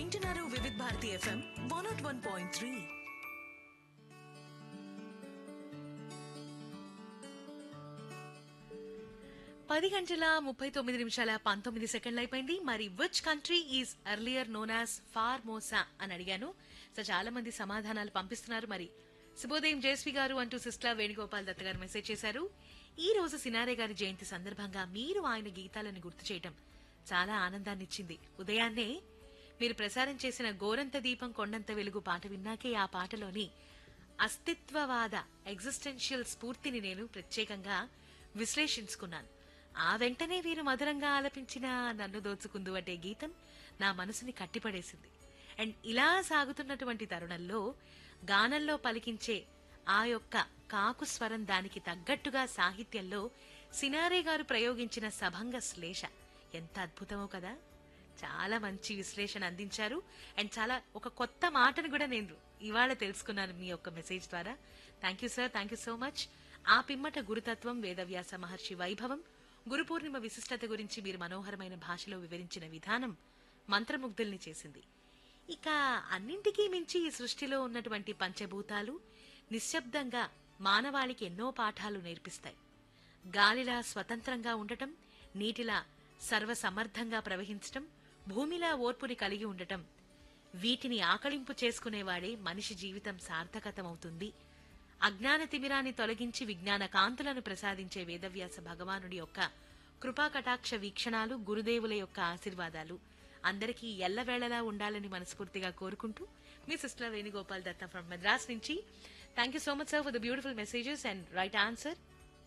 వింటున్నారు Vividh Bharati FM one nought one point three పది గంటల ముప్పై తొమ్మిది నిమిషాల పంతొమ్మిది సెకండ్లు అయిపోయింది మరి which country is earlier known as Formosa అని అడిగాను సో చాలా మంది సమాధానాలు పంపిస్తున్నారు మరి శుభోదయం జయశ్రీ గారు అంటూ సిస్టర్ వేణుగోపాల్ దత్త గారు మెసేజ్ చేశారు ఈ రోజు సినారే గారి జయంతి సందర్భంగా మీరు ఆయన గీతాలను గుర్తు చేయటం చాలా ఆనందాన్నిచ్చింది ఉదయాన్నే మీరు ప్రసారం చేసిన గోరంత దీపం కొండంత వెలుగు పాట విన్నాకే ఆ పాటలోని అస్తిత్వవాద ఎగ్జిస్టెన్షియల్ స్ఫూర్తిని నేను ప్రత్యేకంగా విశ్లేషించుకున్నాను ఆ వెంటనే వీరు మధురంగా ఆలపించిన నన్ను దోచుకుందు అనే గీతం నా మనసుని కట్టిపడేసింది అండ్ ఇలా సాగుతున్నటువంటి తరుణంలో గానంలో పలికించే ఆ యొక్క కాకు స్వరం దానికి తగ్గట్టుగా సాహిత్యంలో సినారే గారు ప్రయోగించిన సభంగ శ్లేష ఎంత అద్భుతమో కదా చాలా మంచి విశ్లేషణ అందించారు అండ్ చాలా ఒక కొత్త మాటను కూడా నేను ఇవాళ తెలుసుకున్నాను మీ యొక్క మెసేజ్ ద్వారా thank you sir thank you so much ఆ పిమ్మట గురుతత్వం వేదవ్యాస మహర్షి వైభవం గురు పూర్ణిమ విశిష్టత గురించి మీరు మనోహరమైన భాషలో వివరించిన విధానం మంత్రముగ్ధుల్ని చేసింది ఇక అన్నింటికీ మించి ఈ సృష్టిలో ఉన్నటువంటి పంచభూతాలు నిశ్శబ్దంగా మానవాళికి ఎన్నో పాఠాలు నేర్పిస్తాయి గాలిలా స్వతంత్రంగా ఉండటం నీటిలా సర్వసమర్థంగా ప్రవహించటం భూమిలా ఓర్పుని కలిగి ఉండటం వీటిని ఆకళింపు చేసుకునేవాడే మనిషి జీవితం సార్థకతమవుతుంది అజ్ఞాన తిమిరాన్ని తొలగించి విజ్ఞాన కాంతులను ప్రసాదించే వేదవ్యాస భగవానుడి యొక్క కృపా కటాక్ష వీక్షణాలు గురుదేవుల యొక్క ఆశీర్వాదాలు అందరికీ ఎల్లవేళలా ఉండాలని మనస్ఫూర్తిగా కోరుకుంటూ మీ సిస్టర్ వేణుగోపాల్ దత్త ఫ్రమ్ మద్రాస్ నుంచి thank you so much sir for the beautiful messages and right answer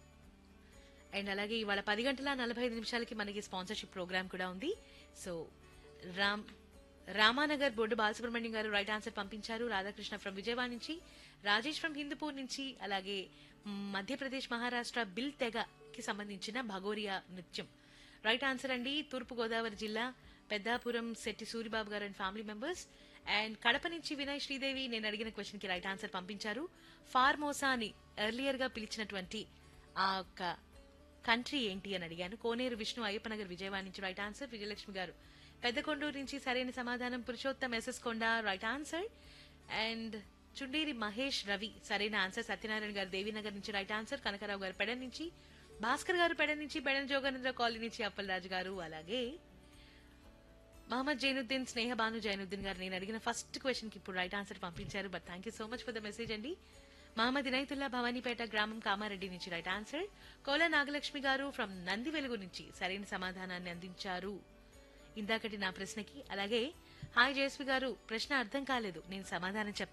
and అలాగే ఇవాళ పది గంటల నలభై ఐదు నిమిషాలకి మనకి స్పాన్సర్షిప్ ప్రోగ్రామ్ కూడా ఉంది సో రామ్ రామానగర్ బొడ్డు బాలసుబ్రహ్మణ్యం గారు రైట్ ఆన్సర్ పంపించారు రాధాకృష్ణ ఫ్రమ్ విజయవాడ నుంచి రాజేష్ ఫ్రమ్ హిందూపూర్ నుంచి అలాగే మ్, మధ్యప్రదేశ్ మహారాష్ట్ర బిల్ తెగకి సంబంధించిన భగోరియా నృత్యం రైట్ ఆన్సర్ అండి తూర్పు గోదావరి జిల్లా పెద్దాపురం శెట్టి సూరిబాబు గారు and family members and Kadapa నుంచి వినయ్ శ్రీదేవి నేను అడిగిన క్వశ్చన్ కి రైట్ ఆన్సర్ పంపించారు ఫార్మోసా అని ఎర్లియర్ గా పిలిచినటువంటి ఆ యొక్క కంట్రీ ఏంటి అని అడిగాను కోనేరు విష్ణు అయ్యప్పనగర్ విజయవాడ నుంచి రైట్ ఆన్సర్ విజయలక్ష్మి గారు పెద్ద కొండూరు నుంచి సరైన సమాధానం Purushottam SS Konda right answer and Chunderi Mahesh Ravi సరైన ఆన్సర్ సత్యనారాయణ గారు దేవీనగర్ నుంచి రైట్ ఆన్సర్ కనకరావు గారు పెడ నుంచి భాస్కర్ గారు పెడ నుంచి పెడన జోగానంద్ర కాలనీ నుంచి అప్పలరాజు గారు అలాగే మహమ్మద్ జైనుద్దీన్ స్నేహ బాను జైనుద్దీన్ గారు నేను అడిగిన ఫస్ట్ క్వశ్చన్ కి ఇప్పుడు రైట్ ఆన్సర్ పంపించారు but thank you so much for the message అండి మహమ్మద్ ఇనైతుల్లా భవానీపేట గ్రామం కామారెడ్డి నుంచి రైట్ ఆన్సర్ కోల నాగలక్ష్మి గారు ఫ్రమ్ నంది వెలుగు నుంచి సరైన సమాధానాన్ని అందించారు ఇందాకటి నా ప్రశ్నకి అలాగే హాయ్ జయశ్వి గారు ప్రశ్న అర్థం కాలేదు నేను సమాధానం చెప్తాను